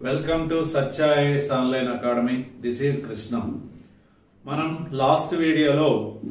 welcome to Satya IAS online academy this is Krishna మనం last వీడియోలో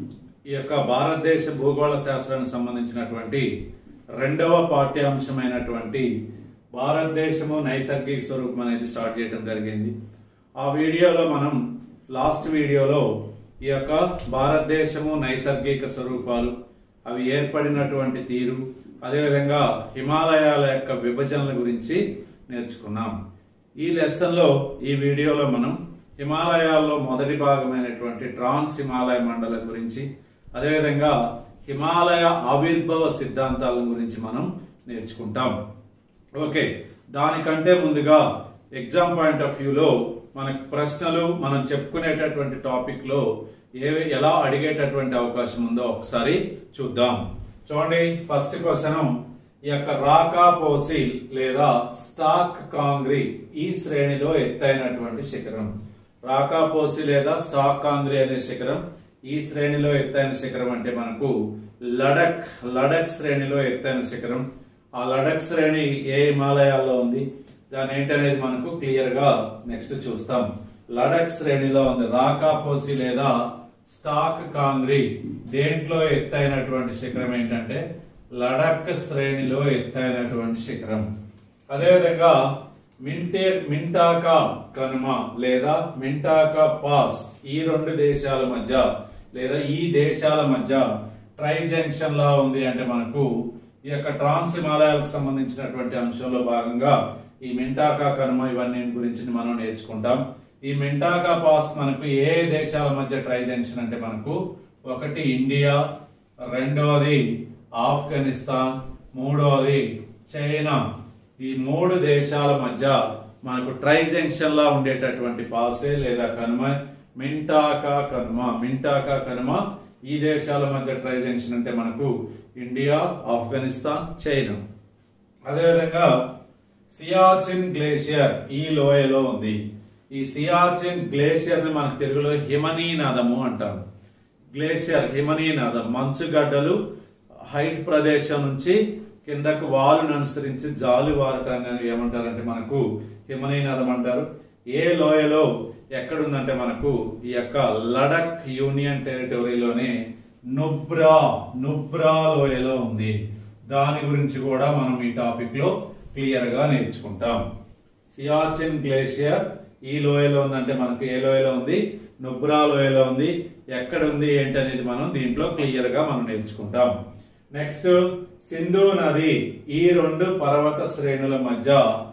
ఈ యొక్క భారతదేశ భూగోళ శాస్త్రానికి సంబంధించినటువంటి రెండవ పాఠ్యాంశమైనటువంటి భారతదేశము నైసర్గిక స్వరూపం అనేది స్టార్ట్ చేయడం జరిగింది ఆ వీడియోలో మనం లాస్ట్ వీడియోలో ఈ యొక్క భారతదేశము నైసర్గిక స్వరూపాలు అవి ఏర్పడినటువంటి తీరు అదేవిధంగా హిమాలయాల యొక్క విభజనల గురించి నేర్చుకున్నాం ఈ లెసన్ లో ఈ వీడియోలో మనం హిమాలయాల్లో మొదటి భాగమైనటువంటి ట్రాన్స్ హిమాలయ మండలం గురించి అదేవిధంగా హిమాలయ ఆవిర్భావ సిద్ధాంతాల గురించి మనం నేర్చుకుంటాం ఓకే దానికంటే ముందుగా ఎగ్జామ్ పాయింట్ ఆఫ్ వ్యూలో మనకు ప్రశ్నలు మనం చెప్పుకునేటటువంటి టాపిక్ లో ఏవి ఎలా అడిగేటటువంటి అవకాశం ఉందో ఒకసారి చూద్దాం చూడండి ఫస్ట్ క్వశ్చన్ ఈ యొక్క రాకా పోసిల్ లేదా స్టాక్ కాంగ్రీ ఈ శ్రేణిలో ఎత్తైనటువంటి శిఖరం రాకా పోసి లేదా స్టాక్ కాంగ్రీ అనే శిఖరం ఈ శ్రేణిలో ఎత్తైన శిఖరం అంటే మనకు లడక్ లడక్ శ్రేణిలో ఎత్తైన శిఖరం ఆ లడక్ శ్రేణి ఏ హిమాలయాల్లో ఉంది దాని ఏంటనేది మనకు క్లియర్ గా నెక్స్ట్ చూస్తాం లడక్ శ్రేణిలో ఉంది రాకా పోసి లేదా స్టాక్ కాంగ్రీ దేంట్లో ఎత్తైనటువంటి శిఖరం ఏంటంటే లడక్ శ్రేణిలో ఎత్తైనటువంటి శిఖరం అదేవిధంగా మింటే మింటాకా కనుమ లేదా మింటాకా పాస్ ఈ రెండు దేశాల మధ్య లేదా ఈ దేశాల మధ్య ట్రై జంక్షన్ లా ఉంది అంటే మనకు ఈ యొక్క ట్రాన్స్ హిమాలయాలకు సంబంధించినటువంటి అంశంలో భాగంగా ఈ మింటాకా కనుమ ఇవన్నీ గురించి మనం నేర్చుకుంటాం ఈ మింటాకా పాస్ మనకు ఏ దేశాల మధ్య ట్రై జంక్షన్ అంటే మనకు ఒకటి ఇండియా రెండవది ఆఫ్ఘనిస్తాన్ మూడవది చైనా ఈ మూడు దేశాల మధ్య మనకు ట్రై జంక్షన్ లా ఉండేటటువంటి పాసే లేదా కనుమ మింటాకా కనుమ మింటాకా కనుమ ఈ దేశాల మధ్య ట్రై జంక్షన్ అంటే మనకు ఇండియా ఆఫ్ఘనిస్తాన్ చైనా అదేవిధంగా సియాచిన్ గ్లేషియర్ ఈ లోయలో ఉంది ఈ సియాచిన్ గ్లేషియర్ ని మనకు తెలుగులో హిమనీనదము అంటారు గ్లేషియర్ హిమనీనదం మంచుగడ్డలు హైట్ ప్రదేశం నుంచి కిందకు వాలును అనుసరించి జాలు వారటాన్ని ఏమంటారంటే మనకు హిమనీనదం అంటారు ఏ లోయలో ఎక్కడుందంటే మనకు ఈ యొక్క లడక్ యూనియన్ టెరిటరీలోనే నుబ్రా నుబ్రా లోయలో ఉంది దాని గురించి కూడా మనం ఈ టాపిక్ లో క్లియర్ గా నేర్చుకుంటాం సియాచిన్ గ్లేషియర్ ఈ లోయలో ఉందంటే మనకు ఏ లోయలో ఉంది నుబ్రా లోయలో ఉంది ఎక్కడ ఉంది ఏంటి అనేది మనం దీంట్లో క్లియర్ గా మనం నేర్చుకుంటాం నెక్స్ట్ సింధు నది ఈ రెండు పర్వత శ్రేణుల మధ్య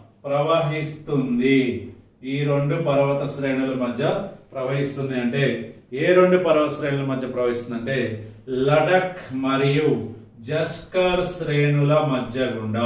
ప్రవహిస్తుంది ఈ రెండు పర్వత శ్రేణుల మధ్య ప్రవహిస్తుంది అంటే ఏ రెండు పర్వత శ్రేణుల మధ్య ప్రవహిస్తుంది అంటే లడక్ మరియు జస్కర్ శ్రేణుల మధ్య గుండా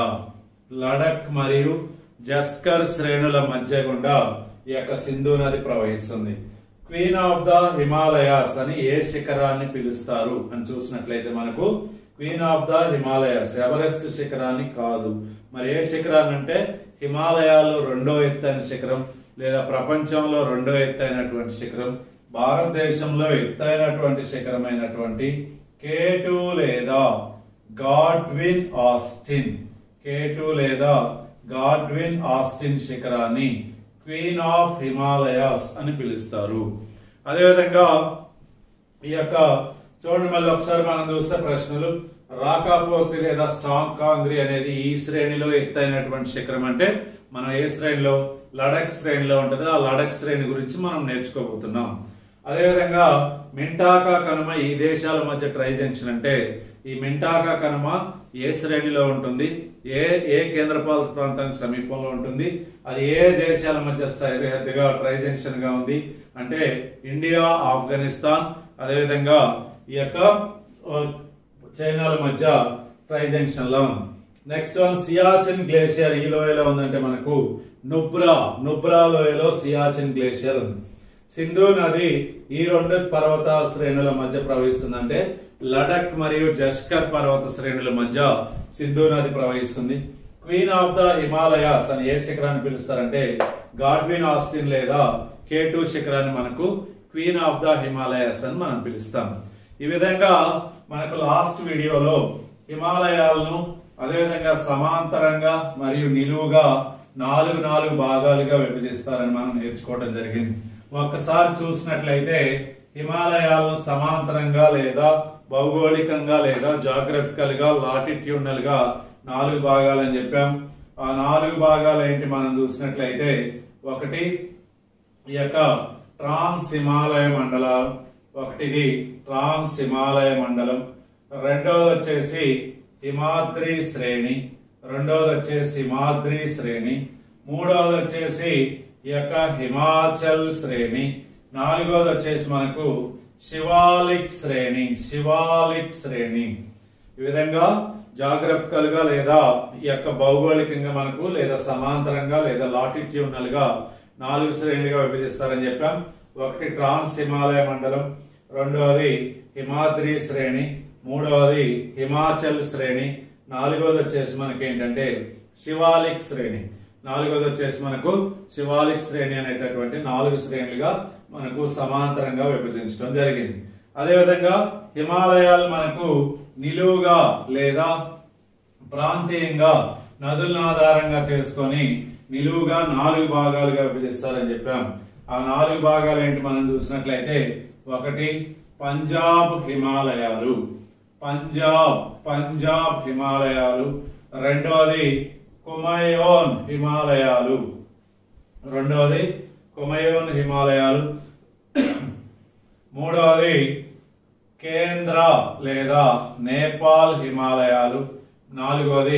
లడక్ మరియు జస్కర్ శ్రేణుల మధ్య గుండా ఈ యొక్క సింధు నది ప్రవహిస్తుంది క్వీన్ ఆఫ్ ద హిమాలయాస్ అని ఏ శిఖరాన్ని పిలుస్తారు అని చూసినట్లయితే మనకు queen of the Himalayas Everest శిఖరాన్ని కాదు మరి ఏ శిఖరాన్ని అంటే హిమాలయాల్లో రెండో ఎత్తైన శిఖరం లేదా ప్రపంచంలో రెండో ఎత్తైనటువంటి శిఖరం భారతదేశంలో ఎత్తైనటువంటి శిఖరమైనటువంటి కేటు లేదా గాడ్విన్ ఆస్టిన్ కేటు లేదా గాడ్విన్ ఆస్టిన్ శిఖరాన్ని క్వీన్ ఆఫ్ హిమాలయాస్ అని పిలుస్తారు అదేవిధంగా ఈ యొక్క చూడండి మళ్ళీ ఒకసారి మనం చూస్తే ప్రశ్నలు రాకాపోసి లేదా స్టాంగ్ కాంగ్రీ అనేది ఈ శ్రేణిలో ఎత్తైనటువంటి శిఖరం అంటే మనం ఏ శ్రేణిలో లడక్ శ్రేణిలో ఉంటుంది ఆ లడక్ శ్రేణి గురించి మనం నేర్చుకోబోతున్నాం అదేవిధంగా మింటాకా కనుమ ఈ దేశాల మధ్య ట్రై జంక్షన్ అంటే ఈ మింటాకా కనుమ ఏ శ్రేణిలో ఉంటుంది ఏ ఏ కేంద్రపాలిత ప్రాంతానికి సమీపంలో ఉంటుంది అది ఏ దేశాల మధ్య సరిహద్దుగా ట్రై జంక్షన్ గా ఉంది అంటే ఇండియా ఆఫ్ఘనిస్తాన్ అదేవిధంగా ఈ యొక్క చైనాల మధ్య ట్రై జంక్షన్ లో ఉంది నెక్స్ట్ వన్ సియాచిన్ గ్లేషియర్ ఈ లోయలో ఉందంటే మనకు నుబ్రా నుబ్రా లోయలో సియాచిన్ గ్లేషియర్ ఉంది సింధు నది ఈ రెండు పర్వత శ్రేణుల మధ్య ప్రవహిస్తుందంటే లడక్ మరియు జస్కర్ పర్వత శ్రేణుల మధ్య సింధు నది ప్రవహిస్తుంది క్వీన్ ఆఫ్ ద హిమాలయాస్ అని ఏ శిఖరాన్ని పిలుస్తారంటే గాడ్విన్ ఆస్టిన్ లేదా కే టూ శిఖరాన్ని మనకు క్వీన్ ఆఫ్ ద హిమాలయాస్ అని మనం పిలుస్తాం ఈ విధంగా మనకు లాస్ట్ వీడియోలో హిమాలయాలను అదేవిధంగా సమాంతరంగా మరియు నిలువుగా నాలుగు నాలుగు భాగాలుగా విభజిస్తారని మనం నేర్చుకోవడం జరిగింది ఒక్కసారి చూసినట్లయితే హిమాలయాలను సమాంతరంగా లేదా భౌగోళికంగా లేదా జాగ్రఫికల్ గా లాటిట్యూడనల్ గా నాలుగు భాగాలని చెప్పాం ఆ నాలుగు భాగాలు ఏంటి మనం చూసినట్లయితే ఒకటి ఈ యొక్క ట్రాన్స్ హిమాలయ మండలాలు ఒకటిది ట్రాన్స్ హిమాలయ మండలం రెండవది వచ్చేసి హిమాద్రి శ్రేణి రెండవది వచ్చేసి హిమాద్రి శ్రేణి మూడవది వచ్చేసి ఈ యొక్క హిమాచల్ శ్రేణి నాలుగవది వచ్చేసి మనకు శివాలిక్ శ్రేణి శివాలిక్ శ్రేణి ఈ విధంగా జాగ్రఫికల్ గా లేదా ఈ యొక్క భౌగోళికంగా మనకు లేదా సమాంతరంగా లేదా లాటిట్యూడనల్ గా నాలుగు శ్రేణులుగా విభజిస్తారని చెప్పాం ఒకటి ట్రాన్స్ హిమాలయ మండలం రెండవది హిమాద్రి శ్రేణి మూడవది హిమాచల్ శ్రేణి నాలుగవది వచ్చేసి మనకి ఏంటంటే శివాలిక్ శ్రేణి నాలుగవది వచ్చేసి మనకు శివాలిక్ శ్రేణి అనేటటువంటి నాలుగు శ్రేణులుగా మనకు సమాంతరంగా విభజించడం జరిగింది అదేవిధంగా హిమాలయాలు మనకు నిలువుగా లేదా ప్రాంతీయంగా నదులను ఆధారంగా చేసుకొని నిలువుగా నాలుగు భాగాలుగా విభజిస్తారని చెప్పాం ఆ నాలుగు భాగాలు ఏంటి మనం చూసినట్లయితే ఒకటి పంజాబ్ హిమాలయాలు పంజాబ్ పంజాబ్ హిమాలయాలు రెండవది కుమయోన్ హిమాలయాలు రెండవది కుమయోన్ హిమాలయాలు మూడవది కేంద్ర లేదా నేపాల్ హిమాలయాలు నాలుగవది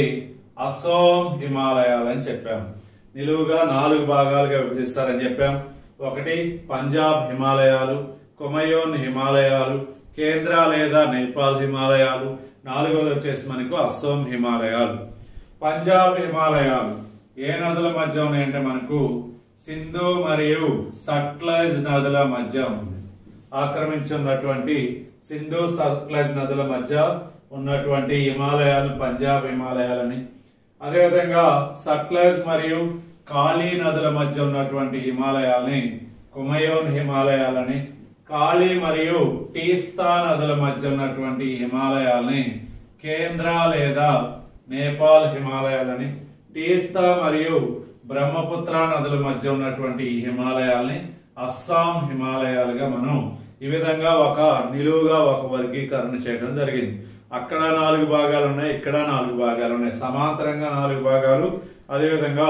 అసోం హిమాలయాలు అని చెప్పాం నిలువుగా నాలుగు భాగాలుగా విభజిస్తారని చెప్పాం ఒకటి పంజాబ్ హిమాలయాలు కుమయోన్ హిమాలయాలు కేంద్ర లేదా నేపాల్ హిమాలయాలు నాలుగవది వచ్చేసి మనకు అస్సోం హిమాలయాలు పంజాబ్ హిమాలయాలు ఏ నదుల మధ్య ఉన్నాయంటే మనకు సింధు మరియు సట్లజ్ నదుల మధ్య ఉంది ఆక్రమించి ఉన్నటువంటి సింధు సట్లజ్ నదుల మధ్య ఉన్నటువంటి హిమాలయాలు పంజాబ్ హిమాలయాలని అదేవిధంగా సట్లజ్ మరియు కాళీ నదుల మధ్య ఉన్నటువంటి హిమాలయాల్ని కుమయోన్ హిమాలయాలని కాళీ మరియు టీస్తా నదుల మధ్య ఉన్నటువంటి హిమాలయాల్ని కేంద్ర లేదా నేపాల్ హిమాలయాలని టీస్తా మరియు బ్రహ్మపుత్ర నదుల మధ్య ఉన్నటువంటి ఈ హిమాలయాల్ని అస్సాం హిమాలయాలుగా మనం ఈ విధంగా ఒక నిలువుగా ఒక వర్గీకరణ చేయడం జరిగింది అక్కడ నాలుగు భాగాలు ఉన్నాయి ఇక్కడ నాలుగు భాగాలు ఉన్నాయి సమాంతరంగా నాలుగు భాగాలు అదేవిధంగా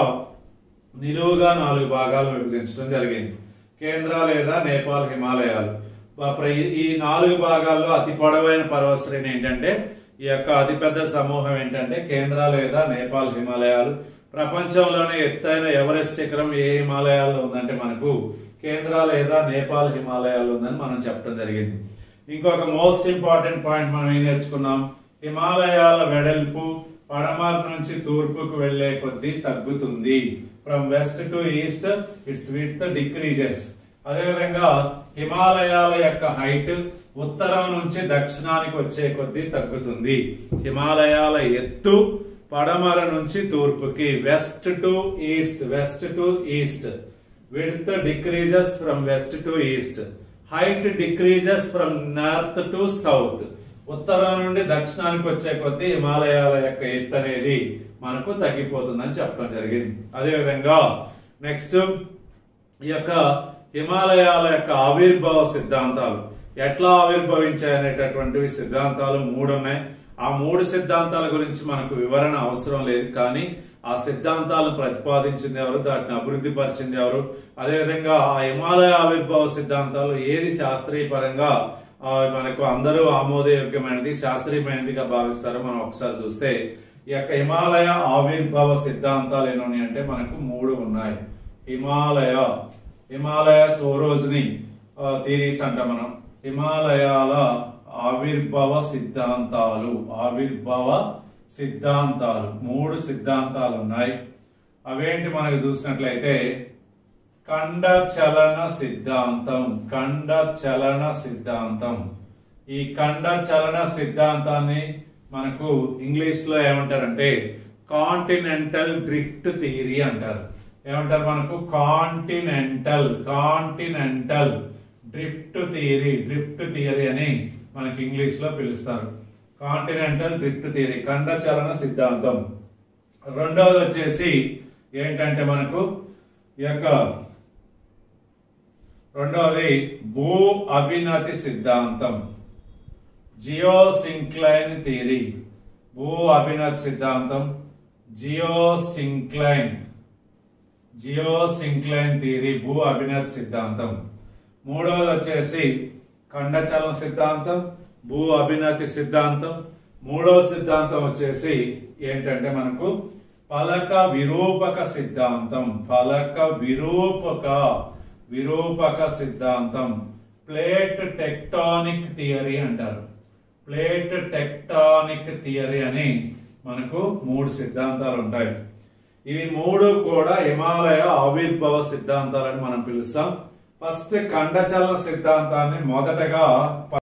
నిలువుగా నాలుగు భాగాలు విభజించడం జరిగింది కేంద్ర లేదా నేపాల్ హిమాలయాలు ఆ ప్ర- ఈ నాలుగు భాగాల్లో అతి పొడవైన పర్వత శ్రేణి ఏంటంటే ఈ యొక్క అతిపెద్ద సమూహం ఏంటంటే కేంద్ర లేదా నేపాల్ హిమాలయాలు ప్రపంచంలోనే ఎత్తైన ఎవరెస్ట్ శిఖరం ఏ హిమాలయాల్లో ఉందంటే మనకు కేంద్ర లేదా నేపాల్ హిమాలయాల్లో ఉందని మనం చెప్పడం జరిగింది ఇంకొక మోస్ట్ ఇంపార్టెంట్ పాయింట్ మనం ఏం నేర్చుకున్నాం హిమాలయాల వెడల్పు పడమర నుంచి తూర్పుకు వెళ్లే కొద్దీ తగ్గుతుంది from west to east its width decreases అదేవిధంగా హిమాలయాల యొక్క హైట్ ఉత్తరం నుంచి దక్షిణానికి వచ్చే కొద్దీ తగ్గుతుంది హిమాలయాల ఎత్తు పడమర నుంచి తూర్పుకి west to east west to east width decreases from west to east height decreases from north to south ఉత్తరం నుండి దక్షిణానికి వచ్చే కొద్దీ హిమాలయాల యొక్క ఎత్తు అనేది మనకు తగ్గిపోతుందని చెప్పడం జరిగింది అదేవిధంగా నెక్స్ట్ ఈ యొక్క హిమాలయాల యొక్క ఆవిర్భావ సిద్ధాంతాలు ఎట్లా ఆవిర్భవించాయి అనేటటువంటివి సిద్ధాంతాలు మూడు ఉన్నాయి ఆ మూడు సిద్ధాంతాల గురించి మనకు వివరణ అవసరం లేదు కానీ ఆ సిద్ధాంతాలను ప్రతిపాదించింది ఎవరు దాటిని అభివృద్ధి పరిచింది ఎవరు అదేవిధంగా ఆ హిమాలయ ఆవిర్భావ సిద్ధాంతాలు ఏది శాస్త్రీయ పరంగా ఆ, మనకు అందరూ ఆమోదయోగ్యమైనది శాస్త్రీయమైనదిగా భావిస్తారో మనం ఒకసారి చూస్తే ఈ యొక్క హిమాలయ ఆవిర్భావ సిద్ధాంతాలు ఎన్ని అంటే మనకు మూడు ఉన్నాయి హిమాలయ హిమాలయ సోరోజ్ని థీరీస్ అంట మనం హిమాలయాల ఆవిర్భావ సిద్ధాంతాలు ఆవిర్భావ సిద్ధాంతాలు మూడు సిద్ధాంతాలు ఉన్నాయి అవేంటి మనకు చూసినట్లయితే ఖండ చలన సిద్ధాంతం ఖండ చలన సిద్ధాంతం ఈ ఖండ చలన సిద్ధాంతాన్ని మనకు ఇంగ్లీష్ లో ఏమంటారంటే కాంటినెంటల్ డ్రిఫ్ట్ థియరీ అంటారు ఏమంటారు మనకు continental continental drift theory drift theory అని మనకి ఇంగ్లీష్ లో పిలుస్తారు కాంటినెంటల్ డ్రిఫ్ట్ థియరీ ఖండ చలన సిద్ధాంతం రెండవది వచ్చేసి ఏంటంటే మనకు ఈ యొక్క రెండవది భూ అభినతి సిద్ధాంతం జియోసింక్లైన్ థియరీ భూ అభినతి సిద్ధాంతం జియోసింక్లైన్ జియోసింక్లైన్ థియరీ భూ అభినతి సిద్ధాంతం మూడవది వచ్చేసి ఖండచలన సిద్ధాంతం భూ అభినతి సిద్ధాంతం మూడవ సిద్ధాంతం వచ్చేసి ఏంటంటే మనకు ఫలక విరూపక సిద్ధాంతం ఫలక విరూపక విరూపక సిద్ధాంతం ప్లేట్ టెక్టానిక్ థియరీ అంటారు ప్లేట్ టెక్టానిక్ థియరీ అని మనకు మూడు సిద్ధాంతాలు ఉంటాయి ఇవి మూడు కూడా హిమాలయ ఆవిర్భావ సిద్ధాంతాలని మనం పిలుస్తాం ఫస్ట్ ఖండచలన సిద్ధాంతాన్ని మొదటగా